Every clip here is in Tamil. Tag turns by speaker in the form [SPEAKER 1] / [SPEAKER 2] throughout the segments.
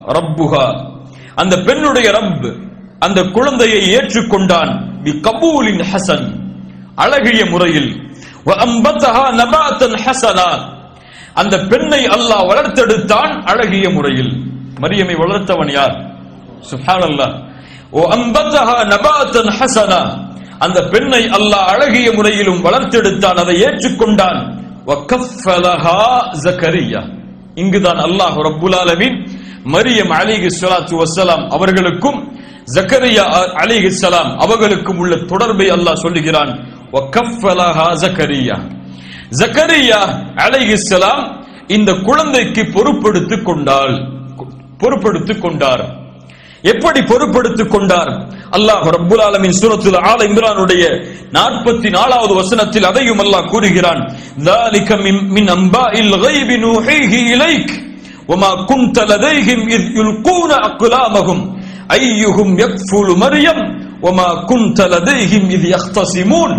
[SPEAKER 1] ரப்புஹா அந்த பெண்ணுடைய ரப் அந்த குழந்தையை ஏற்றுக்கொண்டான் பி கபூலின் ஹசன் அழகிய முறையில் வ அம்பத்தஹா நபாத்தன் ஹசனா அந்த பெண்ணை அல்லாஹ் வளர்த்தெடுத்தான் அழகிய முறையில் மரியமை வளர்த்தவன் யார் சுப்ஹானல்லாஹ் ஓ அம்பத்தஹா நபாத்தன் ஹசனா அந்த பெண்ணை அல்லாஹ் அழகிய முறையிலும் வளர்த்தெடுத்தான் அதை ஏற்றுக்கொண்டான் வ கஃபலஹா ஜக்கரியா இங்குதான் அல்லாஹ் ரப்புல் ஆலமீன் மரியம் அலிஹி ஸலாத்து வஸ்ஸலாம் அவர்களுக்கும் ஜக்கரியா அலிஹி ஸலாம் அவர்களுக்கும் உள்ள தொடர்பை அல்லாஹ் சொல்லுகிறான் வகஃபலஹா ஜக்கரியா ஜக்கரியா அலைஹி ஸலாம் இந்த குழந்தைக்கு பொறுப்பெடுத்துக் கொண்டாள் பொறுப்பெடுத்துக் கொண்டார் எப்படி பொறுப்பெடுத்துக் கொண்டார் அல்லாஹ் ரப்புல் ஆலமின் சூரத்துல் ஆல இம்ரானுடைய நாற்பத்தி நாலாவது வசனத்தில் அதையும் அல்லாஹ் கூறுகிறான் ذَلِكَ مِنْ- مِنْ أَنْبَاءِ الْغَيْبِ نُوحِيهِ إِلَيْكَ وَمَا كُنْتَ لَدَيْهِمْ إِذْ يُلْقُونَ أَقْلَامَهُمْ أَيُّهُمْ يَكْفُلُ مَرْيَمَ وَمَا كُنْتَ لَدَيْهِمْ إِذْ يَخْتَصِمُونَ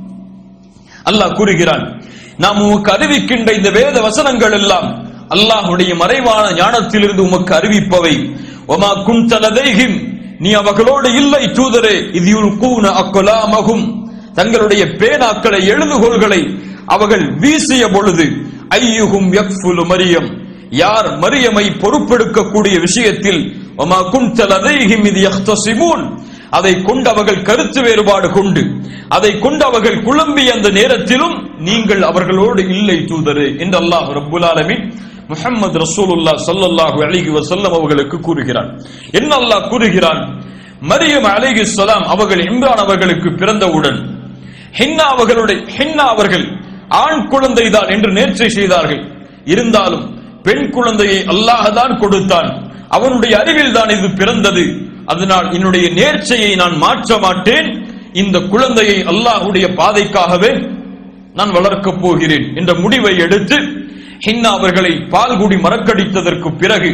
[SPEAKER 1] அல்லாஹ் கூறுகிறான் நாம் உமக்கு அறிவிக்கின்ற இந்த வேத வசனங்கள் எல்லாம் அல்லாஹ்வுடைய மறைவான ஞானத்திலிருந்து உமக்கு அறிவிப்பவை ஒமா குந்தலதைஹிம் நீ அவர்களோடு இல்லை தூதரே இது யுல்கூன அக்குலாமகும் தங்களுடைய பேனாக்களை எழுதுகோள்களை அவர்கள் வீசிய பொழுது ஐயுகும் யக்ஃபுலு மரியம் யார் மரியமை பொறுப்பெடுக்கக்கூடிய விஷயத்தில் ஒமா குந்தலதைஹிம் இது யஹ்தசிமூன் அதை கொண்டு அவர்கள் கருத்து வேறுபாடு கொண்டு அதை கொண்டு அவர்கள் குழம்பிய அந்த நேரத்திலும் நீங்கள் அவர்களோடு இல்லை தூதரே என்று அல்லாஹ் ரப்புல் ஆலமீன் முஹம்மது ரசூலுல்லாஹ் ஸல்லல்லாஹு அலைஹி வஸல்லம் அவர்களுக்கு கூறுகிறான் என்ன அல்லாஹ் கூறுகிறான் மரியம் அலைஹிஸ்ஸலாம் அவர்கள் இம்ரான் அவர்களுக்கு பிறந்தவுடன் ஹின்னா அவர்களுடைய ஹின்னா அவர்கள் ஆண் குழந்தைதான் என்று நேர்ச்சை செய்தார்கள் இருந்தாலும் பெண் குழந்தையை அல்லாஹ் தான் கொடுத்தான் அவனுடைய அறிவில் தான் இது பிறந்தது அதனால் என்னுடைய நேர்ச்சையை நான் மாற்ற மாட்டேன் இந்த குழந்தையை அல்லாஹ்வுடைய பாதைக்காகவே நான் வளர்க்கப் போகிறேன் என்ற முடிவை எடுத்து ஹின்னா அவர்களை பால்குடி மறக்கடித்ததற்கு பிறகு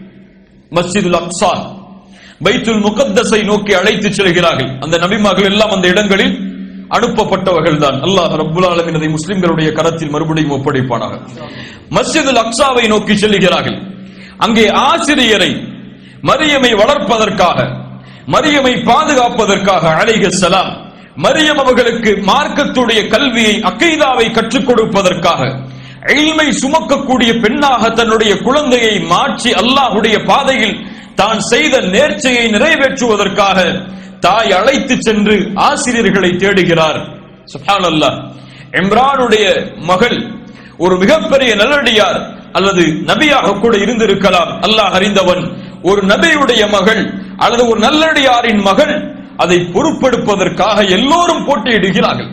[SPEAKER 1] மஸ்ஜிதுல் அக்ஸா பைத்துல் முகத்தஸை நோக்கி அழைத்துச் செல்கிறார்கள் அந்த நபிமார்கள் எல்லாம் அந்த இடங்களில் அனுப்பப்பட்டவர்கள் தான் அல்லாஹ் ரப்புல் ஆலமீன் அதை முஸ்லிம்களுடைய கரத்தில் மறுபடியும் ஒப்படைப்பானாக மஸ்ஜிதுல் அக்ஸாவை நோக்கி செல்கிறார்கள் அங்கே ஆசிரியரை மரியமை வளர்ப்பதற்காக மரியமை பாதுகாப்பதற்காக அலைஹி ஸலாம் மரியம் அவர்களுக்கு மார்க்கத்துடைய கல்வியை அக்கைதாவை கற்றுக் கொடுப்பதற்காக இல்மை சுமக்கக்கூடிய பெண்ணாக தன்னுடைய குழந்தையை மாற்றி அல்லாஹ்வுடைய பாதையில் தான் செய்த நேர்ச்சையை நிறைவேற்றுவதற்காக தாய் அழைத்து சென்று ஆசிரியர்களை தேடுகிறார் சுப்ஹானல்லாஹ் இம்ரானுடைய மகள் ஒரு மிகப்பெரிய நல்லடியார் அல்லது நபியாக கூட இருந்திருக்கலாம் அல்லாஹ் அறிந்தவன் ஒரு நபியுடைய மகள் அல்லது ஒரு நல்லடியாரின் மகள் அதை பொறுப்பெடுப்பதற்காக எல்லோரும் போட்டியிடுகிறார்கள்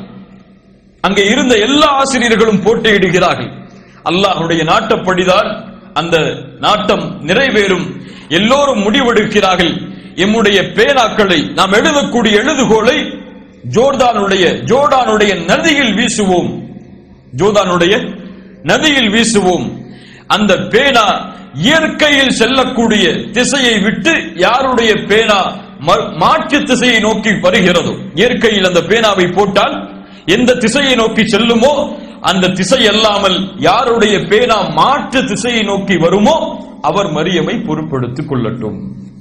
[SPEAKER 1] அங்கே இருந்த எல்லா ஆசிரியர்களும் போட்டியிடுகிறார்கள் அல்லாஹ்வுடைய நாட்டப்படிதான் அந்த நாட்டம் நிறைவேறும் எல்லோரும் முடிவெடுக்கிறார்கள் எம்முடைய பேனாக்களை நாம் எழுதக்கூடிய எழுதுகோலை ஜோர்தானுடைய ஜோர்டானுடைய நதியில் வீசுவோம் ஜோர்தானுடைய நதியில் வீசுவோம் அந்த பேனா இயற்கையில் செல்லக்கூடிய திசையை விட்டு யாருடைய பேனா ம- மாற்று திசையை நோக்கி வருகிறதோ இயற்கையில் அந்த பேனாவை போட்டால் எந்த திசையை நோக்கி செல்லுமோ அந்த திசை அல்லாமல் யாருடைய பேனா மாற்று திசையை நோக்கி வருமோ அவர் மரியமை பொறுப்பெடுத்துக் கொள்ளட்டும்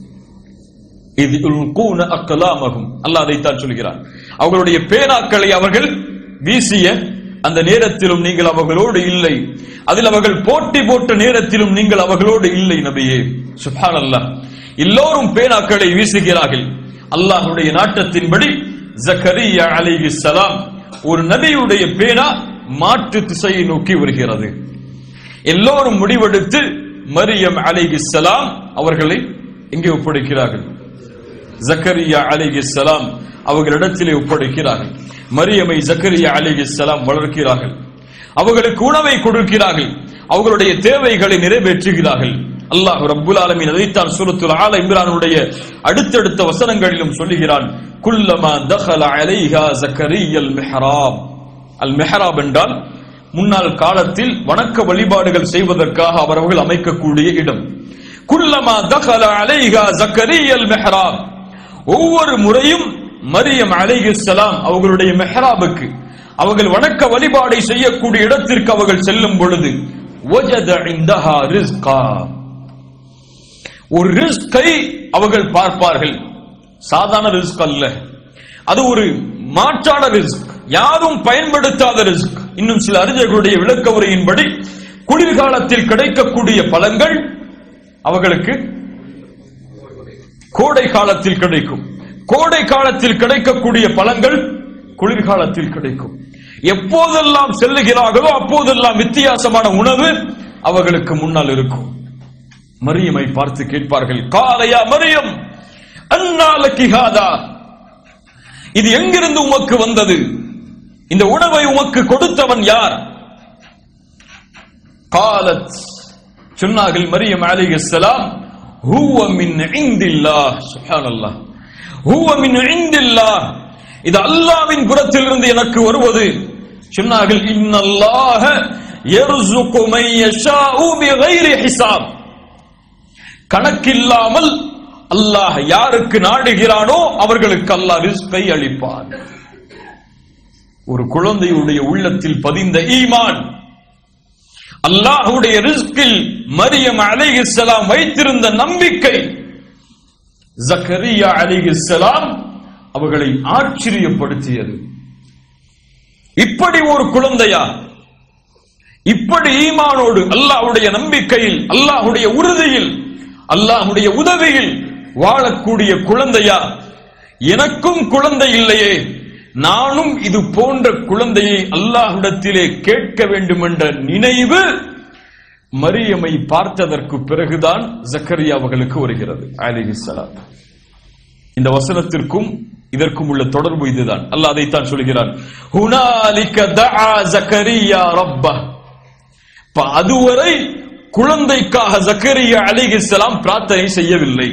[SPEAKER 1] இது உல்கூன அக்கலாமகும் அல்லாஹ் அதைத்தான் சொல்கிறார் அவர்களுடைய பேனாக்களை அவர்கள் வீசிய அந்த நேரத்திலும் நீங்கள் அவர்களோடு இல்லை அதில் அவர்கள் போட்டி போட்ட நேரத்திலும் நீங்கள் அவர்களோடு இல்லை நபியே சுப்ஹான் அல்லாஹ் எல்லோரும் பேனாக்களை வீசுகிறார்கள் அல்லாஹ்வுடைய நாட்டத்தின்படி ஜக்கரியா அலைஹி ஸலாம் ஒரு நபியுடைய பேனா மாற்று திசையை நோக்கி வருகிறது எல்லோரும் முடிவெடுத்து மரியம் அலைஹி ஸலாம் அவர்களை எங்கே ஒப்படைக்கிறார்கள் ஜக்கரியா அலைஹி ஸலாம் அவர்களிடத்திலே ஒப்படைக்கிறார்கள் மரியமை ஜக்கரியா அலைஹி ஸலாம் வளர்க்கிறார்கள் அவர்களுக்கு உணவை கொடுக்கிறார்கள் அவர்களுடைய தேவைகளை நிறைவேற்றுகிறார்கள் அல்லாஹ் ரப்புல் ஆலமீன் அதைத்தான் சூரத்துல் ஆல இம்ரானுடைய அடுத்தடுத்த வசனங்களிலும் சொல்லுகிறான் குல்லமா தഖல அலைஹா ஜக்கரியல் மிஹ்ராப் அல் மிஹ்ராப் என்றால் முன்னாள் காலத்தில் வணக்க வழிபாடுகள் செய்வதற்காக அவர்கள் அமைக்கக்கூடிய இடம் குல்லமா தഖல அலைஹா ஜக்கரியல் மிஹ்ராப் ஒவ்வொரு முறையும் மரியம் அலைஹிஸ்ஸலாம் அவர்களுடைய மெஹ்ராபுக்கு அவர்கள் வணக்க வழிபாடை செய்யக்கூடிய இடத்திற்கு அவர்கள் செல்லும் பொழுது வஜத இந்தஹா ரிஸ்கா ஒரு ரிஸ்கை அவர்கள் பார்ப்பார்கள் சாதாரண ரிஸ்க் அல்ல அது ஒரு மாற்றான ரிஸ்க் யாரும் பயன்படுத்தாத ரிஸ்க் இன்னும் சில அறிஞர்களுடைய விளக்க உரையின்படி குளிர்காலத்தில் கிடைக்கக்கூடிய பழங்கள் அவர்களுக்கு கோடை காலத்தில் கிடைக்கும் கோடை காலத்தில் கிடைக்கக்கூடிய பழங்கள் குளிர்காலத்தில் கிடைக்கும் எப்போதெல்லாம் செல்லுகிறார்களோ அப்போதெல்லாம் வித்தியாசமான உணவு அவர்களுக்கு முன்னால் இருக்கும் மரியமை பார்த்து கேட்பார்கள் காலையா மரியம் அந்நாளக்கு ஹாதா இது எங்கிருந்து உமக்கு வந்தது இந்த உணவை உமக்கு கொடுத்தவன் யார் காலத் சொன்னார்கள் மரியம் அலைஹிஸ்ஸலாம் ஹுவ மின் இந்தில்லாஹ் சுப்ஹானல்லாஹ் ஹுவ மின் இந்தில்லாஹ் இது அல்லாஹ்வின் புறத்திலிருந்து எனக்கு வருவது சொன்னார்கள் இன்னல்லாஹ யர்சுகு மை யஷாஉ பிகைரி ஹிசாப் கணக்கில்லாமல் அல்லாஹ் யாருக்கு நாடுகிறானோ அவர்களுக்கு அல்லாஹ் ரிஸ்கை அளிப்பான் ஒரு குழந்தையுடைய உள்ளத்தில் பதிந்த ஈமான் அல்லாஹுடைய ரிஸ்கில் மரியம் அலைஹிஸ்ஸலாம் வைத்திருந்த நம்பிக்கை ஜக்கரியா அலைஹிஸ்ஸலாம் அவர்களை ஆச்சரியப்படுத்தியது இப்படி ஒரு குழந்தையா இப்படி ஈமானோடு அல்லாஹ்வுடைய நம்பிக்கையில் அல்லாஹ்வுடைய உறுதியில் அல்லாஹ்வுடைய உதவியில் வாழக்கூடிய குழந்தையா எனக்கும் குழந்தை இல்லையே நானும் இது போன்ற குழந்தையை அல்லாஹ்விடத்திலே கேட்க வேண்டும் என்ற நினைவு மரியமை பார்த்ததற்கு பிறகுதான் ஜக்கரியா அவர்களுக்கு வருகிறது அலிஹிஸ்ஸலாம் இந்த வசனத்திற்கும் இதற்கும் உள்ள தொடர்பு இதுதான் அல்லாஹ் அதைத்தான் சொல்கிறான் ஹுனாலிக தஆ ஜக்கரியா ரப்ப இப்ப அதுவரை குழந்தைக்காக ஜக்கரியா அலிஹிஸ்ஸலாம் பிரார்த்தனை செய்யவில்லை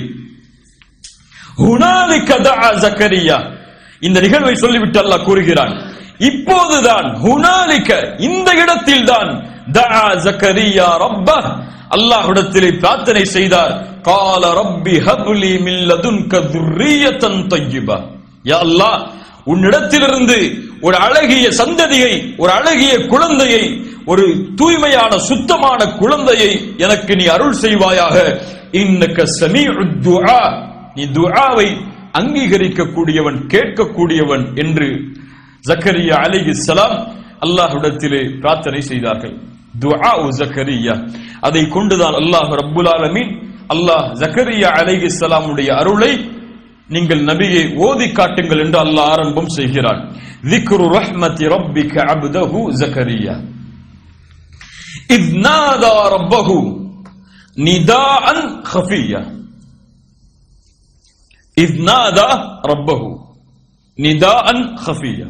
[SPEAKER 1] ஹுனாலிக தஆ ஜக்கரியா இந்த நிகழ்வை சொல்லிவிட்டு அல்லாஹ் கூறுகிறான் இப்போதுதான் ஹுனாலிக்க இந்த இடத்தில் தான் தஆ ஜக்கரியா ரப்ப அல்லாஹ்விடத்திலே பிரார்த்தனை செய்தார் கால ரப்பி ஹப்லி மின் லதுன்க துர்ரியத்தன் தய்யிபா யா அல்லாஹ் உன்னிடத்திலிருந்து ஒரு அழகிய சந்ததியை ஒரு அழகிய குழந்தையை ஒரு தூய்மையான சுத்தமான குழந்தையை எனக்கு நீ அருள் செய்வாயாக இன்னக்க சமீஉத் துஆ நீ துஆவை அங்கீகரிக்கக்கூடியவன் கேட்கக்கூடியவன் என்று ஜக்கரியா அலைஹிஸ்ஸலாம் அல்லாஹ்விடத்திலே பிரார்த்தனை செய்தார்கள் துஆ ஜக்கரியா அதை கொண்டுதான் அல்லாஹ் ரப்புல் ஆலமீன் அல்லாஹ் ஜக்கரியா அலைஹிஸ்ஸலாமுடைய அருளை நீங்கள் நபியை ஓதி காட்டுங்கள் என்று அல்லாஹ் ஆரம்பம் செய்கிறான் ذكر رحمة ربك عبده زكريا إذ نادى ربه نداء خفيا إذ نادى ربه نداء خفيا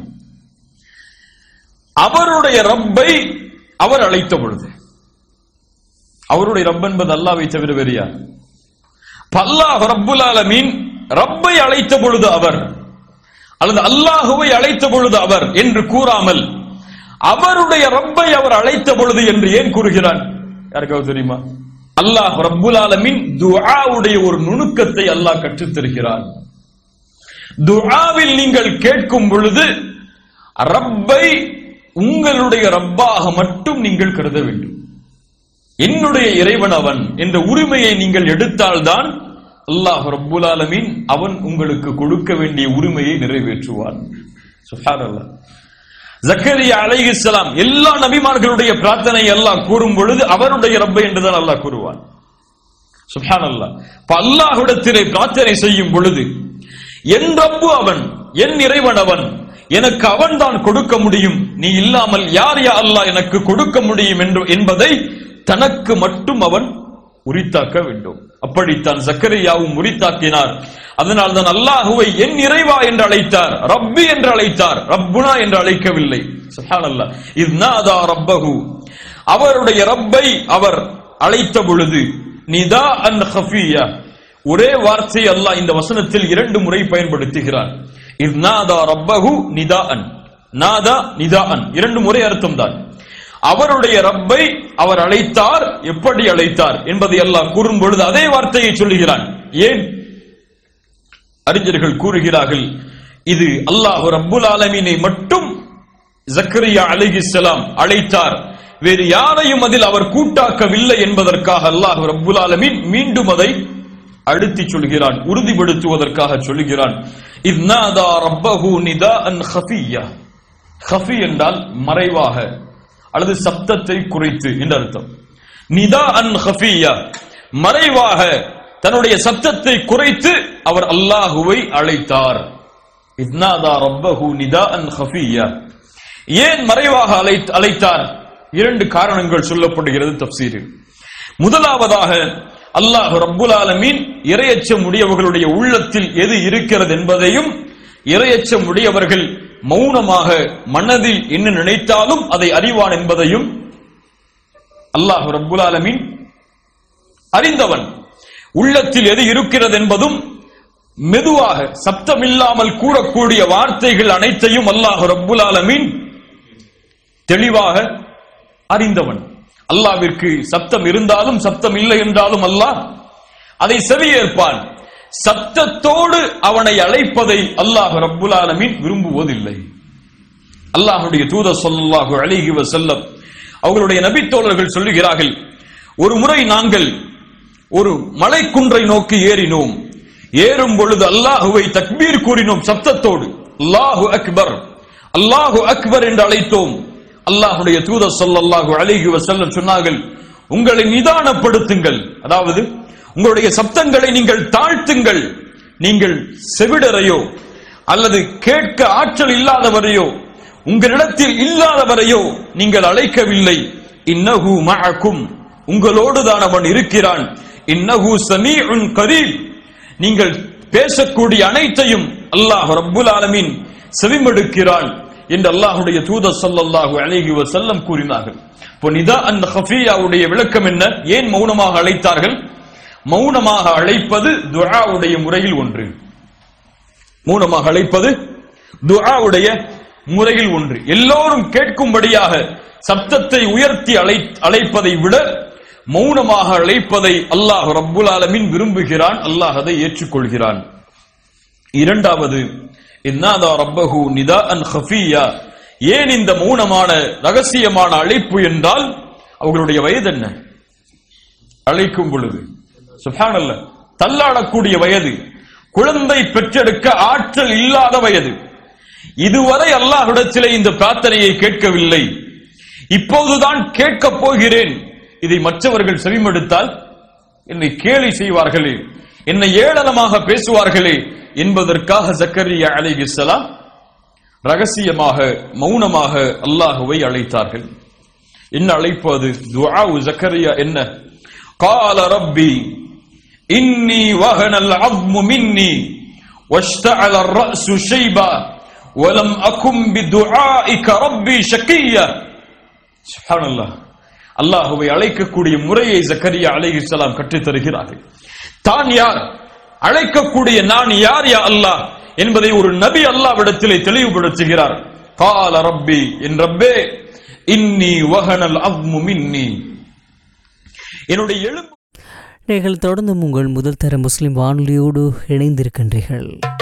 [SPEAKER 1] அவருடைய ரப்பை அவர் அழைத்த பொழுது அவருடைய ரப் என்பது அல்லாவை தவிர வேறு யார் அல்லாஹ் ரப்புல் ஆலமீன் ரப்பை அழைத்த பொழுது அவர் அல்லது அல்லாஹுவை அழைத்த பொழுது அவர் என்று கூறாமல் அவருடைய ரப்பை அவர் அழைத்த பொழுது என்று ஏன் கூறுகிறான் யாருக்காவது தெரியுமா அல்லாஹ் ரப்புல் ஆலமீன் துஆவுடைய ஒரு நுணுக்கத்தை அல்லாஹ் கற்றுத் தருகிறான் துஆவில் நீங்கள் கேட்கும் பொழுது ரப்பை உங்களுடைய ரப்பாக மட்டும் நீங்கள் கருத வேண்டும் என்னுடைய இறைவன் அவன் என்ற உரிமையை நீங்கள் எடுத்தால்தான் அல்லாஹ் ரப்புல் ஆலமீன் அவன் உங்களுக்கு கொடுக்க வேண்டிய உரிமையை நிறைவேற்றுவான் சுப்ஹானல்லாஹ் ஜக்கரியா அலைஹிஸ்ஸலாம் எல்லா நபிமார்களுடைய பிரார்த்தனை அல்லாஹ் கூறும் பொழுது அவருடைய ரப்பை என்றுதான் அல்லாஹ் கூறுவான் சுப்ஹானல்லாஹ் இப்ப அல்லாஹ்விடத்திலே பிரார்த்தனை செய்யும் பொழுது என் ரப்பு அவன் என் இறைவன் அவன் எனக்கு அவன் தான் கொடுக்க முடியும் நீ இல்லாமல் யார் யா அல்லாஹ் எனக்கு கொடுக்க முடியும் என்று என்பதை தனக்கு மட்டும் அவன் உரித்தாக்க வேண்டும் அப்படித்தான் ஜக்கரியாவும் உரித்தாக்கினார் அதனால் தான் அல்லாஹுவை என் இறைவா என்று அழைத்தார் ரப்பி என்று அழைத்தார் ரப்புனா என்று அழைக்கவில்லை சுப்ஹானல்லாஹ் இத்நாதா ரப்பஹு அவருடைய ரப்பை அவர் அழைத்த பொழுது நிதா அன் ஹஃபியா ஒரே வார்த்தை அல்லாஹ் இந்த வசனத்தில் இரண்டு முறை பயன்படுத்துகிறார் இத்நாதா ரப்பஹு நிதா அன் நாதா நிதா அன் இரண்டு முறை அர்த்தம் தான் அவருடைய ரப்பை அவர் அழைத்தார் எப்படி அழைத்தார் என்பதை அல்லாஹ் கூறும் பொழுது அதே வார்த்தையை சொல்லுகிறான் ஏன் அறிஞர்கள் கூறுகிறார்கள் இது அல்லாஹ் ரப்புல் ஆலமீனை மட்டும் ஜக்கரியா அலைஹிஸ்ஸலாம் அழைத்தார் வேறு யாரையும் அதில் அவர் கூட்டாக்கவில்லை என்பதற்காக அல்லாஹ் ரப்புல் ஆலமீன் மீண்டும் அதை அழுத்தி சொல்கிறான் உறுதிப்படுத்துவதற்காக சொல்கிறான் இத்னாதா ரப்பஹு நிதாஅன் ஹஃபிய்யா ஹஃபி என்றால் மறைவாக அல்லது சப்தத்தை குறைத்து என்று அர்த்தம் நிதா அன் ஹஃபியா மறைவாக தன்னுடைய சப்தத்தை குறைத்து அவர் அல்லாஹுவை அழைத்தார் இத்னாதா ரப்பஹு நிதா அன் ஹஃபியா ஏன் மறைவாக அழைத்- அழைத்தார் இரண்டு காரணங்கள் சொல்லப்படுகிறது தப்சீரில் முதலாவதாக அல்லாஹ் ரப்புல் ஆலமீன் இரையச்சம் உடையவர்களுடைய உள்ளத்தில் எது இருக்கிறது என்பதையும் இரையச்சம் உடையவர்கள் மௌனமாக மனதில் என்ன நினைத்தாலும் அதை அறிவான் என்பதையும் அல்லாஹ் ரப்புல் ஆலமீன் அறிந்தவன் உள்ளத்தில் எது இருக்கிறது என்பதும் மெதுவாக சப்தமில்லாமல் கூறக்கூடிய வார்த்தைகள் அனைத்தையும் அல்லாஹ் ரப்புல் ஆலமீன் தெளிவாக அறிந்தவன் அல்லாவிற்கு சப்தம் இருந்தாலும் சப்தம் இல்லை என்றாலும் அல்லாஹ் அதை செவியேற்பான் சப்தத்தோடு அவனை அழைப்பதை அல்லாஹ் ரப்புல் ஆலமீன் விரும்புவதில்லை அல்லாஹ்வுடைய தூதர் ஸல்லல்லாஹு அலைஹி வஸல்லம் அவர்களுடைய நபித்தோழர்கள் சொல்லுகிறார்கள் ஒரு முறை நாங்கள் ஒரு மலைக்குன்றை நோக்கி ஏறினோம் ஏறும் பொழுது அல்லாஹுவை தக்பீர் கூறினோம் சப்தத்தோடு அல்லாஹு அக்பர் அல்லாஹு அக்பர் என்று அழைத்தோம் அல்லாஹுடைய தூதர் ஸல்லல்லாஹு அலைஹி வஸல்லம் சொன்னார்கள் உங்களை நிதானப்படுத்துங்கள் அதாவது உங்களுடைய சப்தங்களை நீங்கள் தாழ்த்துங்கள் நீங்கள் செவிடரையோ அல்லது கேட்க ஆற்றல் இல்லாதவரையோ உங்களிடத்தில் இல்லாதவரையோ நீங்கள் அழைக்கவில்லை இன்னஹு மஅக்கும் உங்களோடு தான் அவன் இருக்கிறான் இன்னஹு சமீஉன் கரீப் நீங்கள் பேசக்கூடிய அனைத்தையும் அல்லாஹ் ரப்புல் ஆலமீன் செவிமடுக்கிறான் என்று அல்லாஹ்வுடைய தூதர் ஸல்லல்லாஹு அலைஹி வஸல்லம் கூறினார்கள் இப்போ நிதா அன் ஹஃபியாவுடைய விளக்கம் என்ன ஏன் மௌனமாக அழைத்தார்கள் மௌனமாக அழைப்பது துஆவுடைய முறையில் ஒன்று மௌனமாக அழைப்பது துஆவுடைய முறையில் ஒன்று எல்லோரும் கேட்கும்படியாக சப்தத்தை உயர்த்தி அழை அழைப்பதை விட மௌனமாக அழைப்பதை அல்லாஹ் ரப்புல் ஆலமீன் விரும்புகிறான் அல்லாஹ் அதை ஏற்றுக்கொள்கிறான் இரண்டாவது இன்னாதா ரப்பஹு நிதாஅன் ஹஃபியா ஏன் இந்த மௌனமான ரகசியமான அழைப்பு என்றால் அவர்களுடைய வயது என்ன அழைக்கும் பொழுது சுப்ஹானல்ல தள்ளாடக்கூடிய வயது குழந்தை பெற்றெடுக்க ஆற்றல் இல்லாத வயது இதுவரை அல்லாஹ்விடத்திலே இந்த பிரார்த்தனையை கேட்கவில்லை இப்போதுதான் கேட்கப் போகிறேன் இதை மற்றவர்கள் செவிமடுத்தால் என்னை கேலி செய்வார்களே என்னை ஏளனமாக பேசுவார்களே என்பதற்காக ஜக்கரியா அலைஹிஸ்ஸலாம் ரகசியமாக மௌனமாக அல்லாஹுவை அழைத்தார்கள் என்ன அழைப்பு அது துஆவு ஜக்கரியா என்ன قال ربي إني وهن العظم مني واشتعل الرأس شيبا ولم أكن بدعائك ربي شقيا سبحان الله அல்லாஹுவை அழைக்கக்கூடிய முறையை ஜக்கரியா அலைஹிஸ்ஸலாம் கற்றுத் தருகிறார்கள் தான் யார் அழைக்கக்கூடிய நான் யார் யா அல்லாஹ் என்பதை ஒரு நபி அல்லாவிடத்திலே தெளிவுபடுத்துகிறார் கால ரப்பி என் ரப்பே இன்னி வஹனல் அவ்மு மின்னி என்னுடைய எலும்பு
[SPEAKER 2] நீங்கள் தொடர்ந்தும் உங்கள் முதல் தர முஸ்லிம் வானொலியோடு இணைந்திருக்கின்றீர்கள்